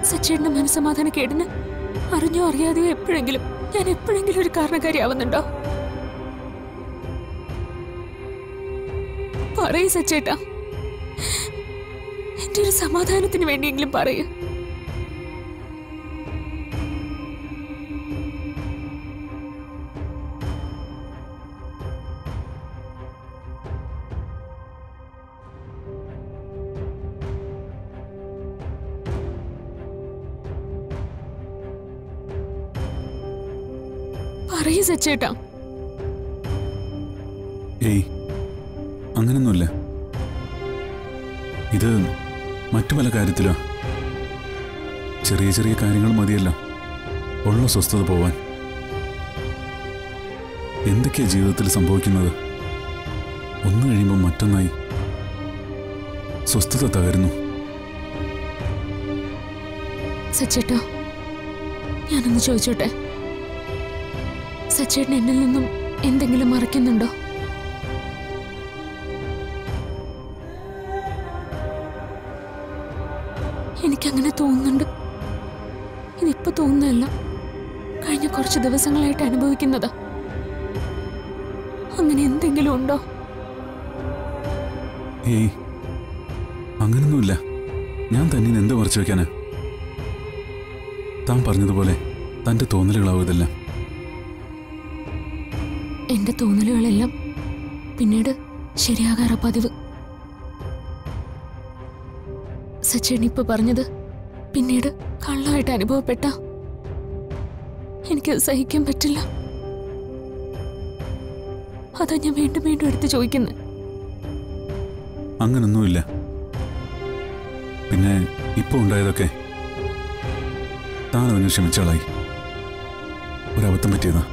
സച്ചേട്ടന്റെ മനസ്സമാധാന കേടിന് അറിഞ്ഞോ അറിയാതെയോ എപ്പോഴെങ്കിലും ഞാൻ എപ്പോഴെങ്കിലും ഒരു കാരണക്കാരിയാവുന്നുണ്ടോ പറയൂ സച്ചേട്ടാ എന്റെ ഒരു സമാധാനത്തിന് വേണ്ടിയെങ്കിലും പറയൂ പറയൂ സച്ചേട്ടാ ഏയ് അങ്ങനൊന്നുമില്ല ഇത് മറ്റു പല കാര്യത്തിലാ ചെറിയ ചെറിയ കാര്യങ്ങൾ മതിയല്ല ഉള്ള സ്വസ്ഥത പോവാൻ എന്തൊക്കെയാ ജീവിതത്തിൽ സംഭവിക്കുന്നത് ഒന്ന് കഴിയുമ്പോൾ മറ്റൊന്നായി സ്വസ്ഥത തകരുന്നു സച്ചേട്ടാ ഞാനൊന്ന് ചോദിച്ചോട്ടെ സച്ചേട്ടൻ എന്നിൽ നിന്നും എന്തെങ്കിലും മറയ്ക്കുന്നുണ്ടോ എനിക്കങ്ങനെ തോന്നുന്നുണ്ട് ഇതിപ്പോ തോന്നുന്നതല്ല കഴിഞ്ഞ കുറച്ച് ദിവസങ്ങളായിട്ട് അനുഭവിക്കുന്നതാ അങ്ങനെ എന്തെങ്കിലും ഉണ്ടോ ഏയ് അങ്ങനൊന്നുമില്ല ഞാൻ തന്നെ എന്ത് മറച്ചു വെക്കാനാ താൻ പറഞ്ഞതുപോലെ തൻ്റെ തോന്നലുകളാവും ഇതെല്ലാം എന്റെ തോന്നലുകളെല്ലാം പിന്നീട് ശരിയാകാറ പതിവ് സച്ചേണി ഇപ്പൊ പറഞ്ഞത് പിന്നീട് കള്ളമായിട്ട് അനുഭവപ്പെട്ട എനിക്ക് സഹിക്കാൻ പറ്റില്ല അതാ ഞാൻ വീണ്ടും വീണ്ടും എടുത്ത് ചോദിക്കുന്നത് അങ്ങനൊന്നുമില്ല പിന്നെ ഇപ്പോൾ ഉണ്ടായതൊക്കെ താൻ അവന് ക്ഷമിച്ചാളായി ഒരബദ്ധം പറ്റിയതാ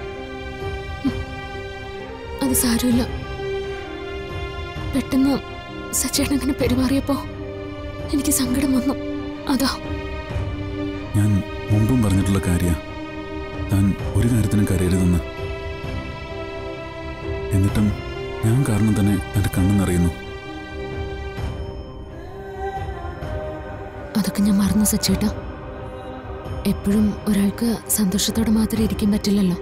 അത് സാരമില്ല പെട്ടെന്ന് സച്ചേട്ടൻ അങ്ങനെ പെരുമാറിയപ്പോ എനിക്ക് സങ്കടം വന്നു അതാ ഞാൻ മുമ്പും പറഞ്ഞിട്ടുള്ള കാര്യ താൻ ഒരു കാര്യത്തിനും കരയരുതെന്ന് എന്നിട്ടും ഞാൻ കാരണം തന്നെ തൻ്റെ കണ്ണു നിറയുന്നു അതൊക്കെ ഞാൻ മറന്നു സച്ചേട്ടാ എപ്പോഴും ഒരാൾക്ക് സന്തോഷത്തോടെ മാത്രം ഇരിക്കാൻ പറ്റില്ലല്ലോ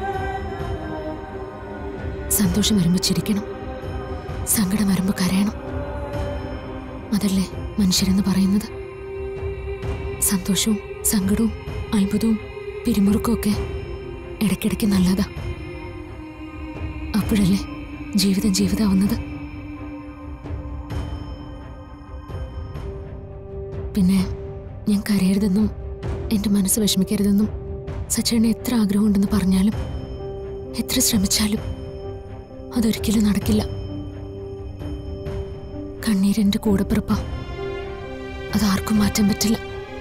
സന്തോഷം വരുമ്പോൾ ചിരിക്കണം സങ്കടം വരുമ്പോൾ കരയണം അതല്ലേ മനുഷ്യരെന്ന് പറയുന്നത് സന്തോഷവും സങ്കടവും അത്ഭുതവും പിരിമുറുക്കവും ഒക്കെ ഇടയ്ക്കിടയ്ക്ക് നല്ലതാ അപ്പോഴല്ലേ ജീവിതം ജീവിതമാവുന്നത് പിന്നെ ഞാൻ കരയരുതെന്നും എൻ്റെ മനസ്സ് വിഷമിക്കരുതെന്നും സച്ചേട്ടന് എത്ര ആഗ്രഹമുണ്ടെന്ന് പറഞ്ഞാലും എത്ര ശ്രമിച്ചാലും അതൊരിക്കലും നടക്കില്ല കണ്ണീരെൻ്റെ കൂടപ്പിറപ്പാ അതാർക്കും മാറ്റാൻ പറ്റില്ല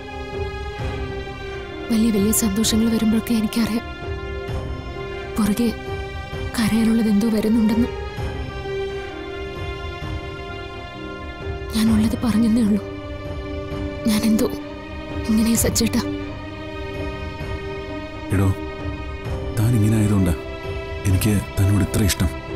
വലിയ വലിയ സന്തോഷങ്ങൾ വരുമ്പോഴൊക്കെ എനിക്കറിയാം പുറകെ കരയാനുള്ളത് എന്തോ വരുന്നുണ്ടെന്ന് ഞാനുള്ളത് പറഞ്ഞെന്നേ ഉള്ളൂ ഞാനെന്തോ ഇങ്ങനെ സച്ചേട്ടാ എടോ താൻ ഇങ്ങനെ ആയതുകൊണ്ടാ എനിക്ക് തന്നോട് ഇത്ര ഇഷ്ടം